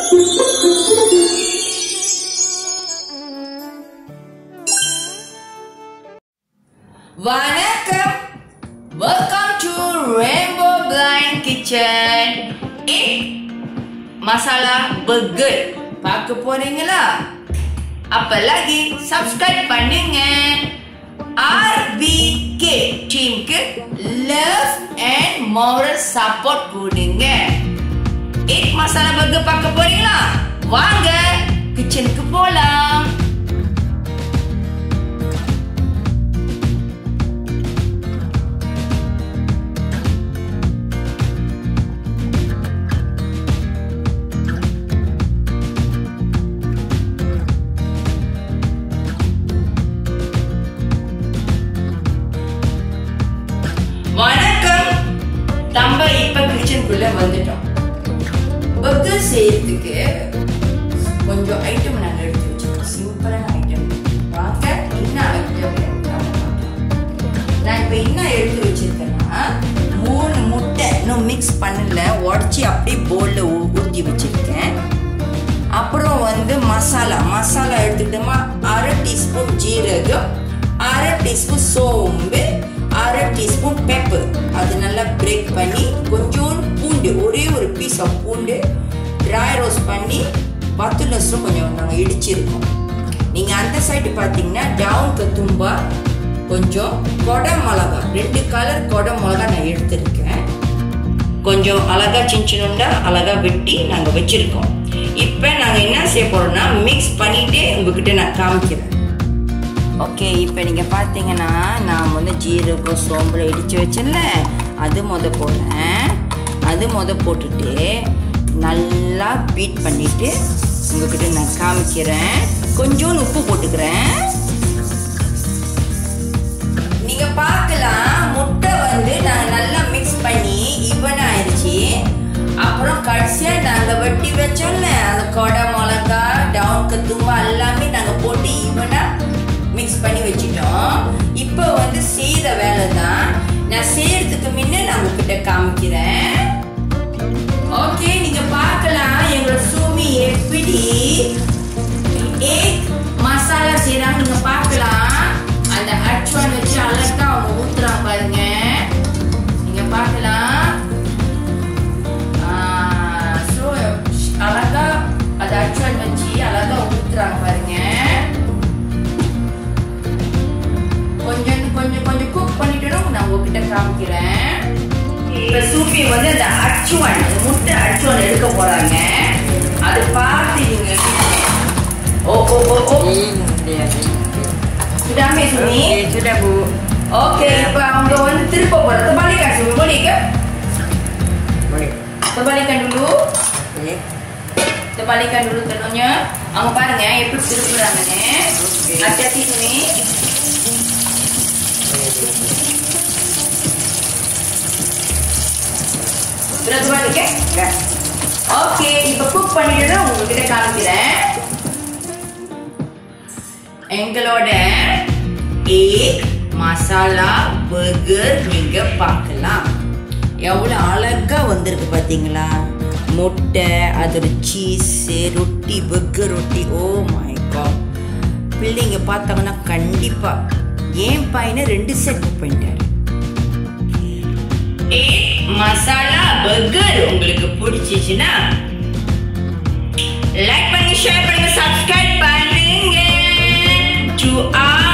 வணக்கம் welcome to rainbow blind kitchen masala burger பார்க்க போறீங்களா அப்ப லகி சப்ஸ்கிரைப் பண்ணுங்க ஆர்பிகே டீமுக்கு லவ் அண்ட் மோரல் சப்போர்ட் கொடுங்க எக் மசாலா பர்கர் பார்க்க போறீங்களா வாங்க கிச்சனுக்கு போலாம் வணக்கம் நம்ம இப்ப கிச்சனுக்குள்ள வந்துட்டோம் பர்கர் செய்யறதுக்கு கொஞ்சம் ஐட்டம் நாங்க எடுத்து வச்சிருக்கோம் சிம்பிளான ஐட்டம் வாங்க என்ன ஐட்டம் நான் இப்ப என்ன எடுத்து வச்சிருக்கேன்னா மூணு முட்டை இன்னும் மிக்ஸ் பண்ணல உடச்சி அப்படியே போல்ல ஊற்றி வச்சிருக்கேன் அப்புறம் வந்து மசாலா மசாலா எடுத்துக்கிட்டோமா அரை டீஸ்பூன் ஜீரகம் அரை டீஸ்பூன் சோம்பு அரை டீஸ்பூன் பெப்பர் அது நல்லா பிரேக் பண்ணி கொஞ்சோண்டு பூண்டு ஒரே ஒரு பீஸ் ஆஃப் பூண்டு ட்ரை ரோஸ்ட் பண்ணி பத்து லட்சம் கொஞ்சம் நாங்கள் இடிச்சிருக்கோம் நீங்கள் அந்த சைடு பார்த்தீங்கன்னா டவுன் கத்தும்பா கொஞ்சம் கொடை மிளகா ரெண்டு கலர் கொடை மிளகா நான் எடுத்திருக்கேன் கொஞ்சம் அழகா சின்ன சின்னண்டா அழகா வெட்டி நாங்கள் வச்சிருக்கோம் இப்போ நாங்கள் என்ன செய்ய போறோம்னா மிக்ஸ் பண்ணிட்டு உங்ககிட்ட நான் காமிக்கிறேன் ஓகே இப்போ நீங்கள் பார்த்தீங்கன்னா நான் வந்து ஜீரகம் சோம்புல இடித்து வச்சேன்ல அது முத போடுறேன் அது முத போட்டுட்டு நல்லா பீட் பண்ணிட்டு உங்ககிட்ட நான் காமிக்கிறேன் கொஞ்சோண்டு உப்பு போட்டுக்கிறேன் நீங்க பார்க்கலாம் முட்டை வந்து நாங்க நல்லா மிக்ஸ் பண்ணி ஈவன் ஆயிடுச்சு அப்புறம் கடைசியா நாங்க வெட்டி வச்சோம்ல அந்த கொடை மிளகா டவுன் கத்துவா எல்லாமே நாங்க போட்டு ஈவனா மிக்ஸ் பண்ணி வச்சிட்டோம் இப்போ வந்து செய்த வேலை தான் நான் செய்யறதுக்கு முன்ன நான் உங்ககிட்ட காமிக்கிறேன் ஓகே நீங்க பார்க்கலாம் எங்களோட சூமி எப்படி ஏக் மசாலா செய்யறாங்க நீங்க பார்க்கலாம் அந்த அச்சுவன் வச்சு அழகா அவங்க ஊத்துறாங்க பாருங்க நீங்க பார்க்கலாம் ஸோ அழகா அது அச்சுவன் வச்சு அழகா ஊத்துறாங்க பாருங்க கொஞ்சம் கொஞ்சம் கொஞ்சம் குக் பண்ணிட்டோம் நான் உங்ககிட்ட காமிக்கிறேன் இப்ப சூப்பி வந்து அந்த அச்சுவன் அந்த முட்டை அச்சுவன் எடுக்க போறாங்க அது பார்த்து நீங்க ஓ ஓ ஓ ஓ sudah ambil Sumi? Okey, sudah Bu. Okey, இப்போ அவங்க வந்து திருப்ப போற terbalikan Sumi, boleh ke? Boleh. Terbalikan dulu. Okey. Terbalikan dulu tentunya. அவங்க பாருங்க எப்படி திருப்புறாங்கன்னு Okey. hati-hati Sumi. Sudah terbalik ya? Dah. Okay இப்போ குக் பண்ணிட்டு தான் உங்ககிட்ட காமிக்கிறேன் எங்களோட ஏக் மசாலா பர்கர் நீங்க பார்க்கலாம் எவ்வளோ அழகா வந்திருக்கு பார்த்தீங்களா முட்டை அதோட சீஸ் ரொட்டி பர்கர் ரொட்டி ஓ மை காட் பிள்ளைங்க பார்த்தாங்கன்னா கண்டிப்பா என் பையனை ரெண்டு செட் புக் பண்ணிட்டாரு ஏ மசாலா பர்கர் உங்களுக்கு பிடிச்சிச்சுன்னா லைக் பண்ணி ஷேர் பண்ணுங்க சப்ஸ்கிரைப் பண்ணுங்க டு ஆர்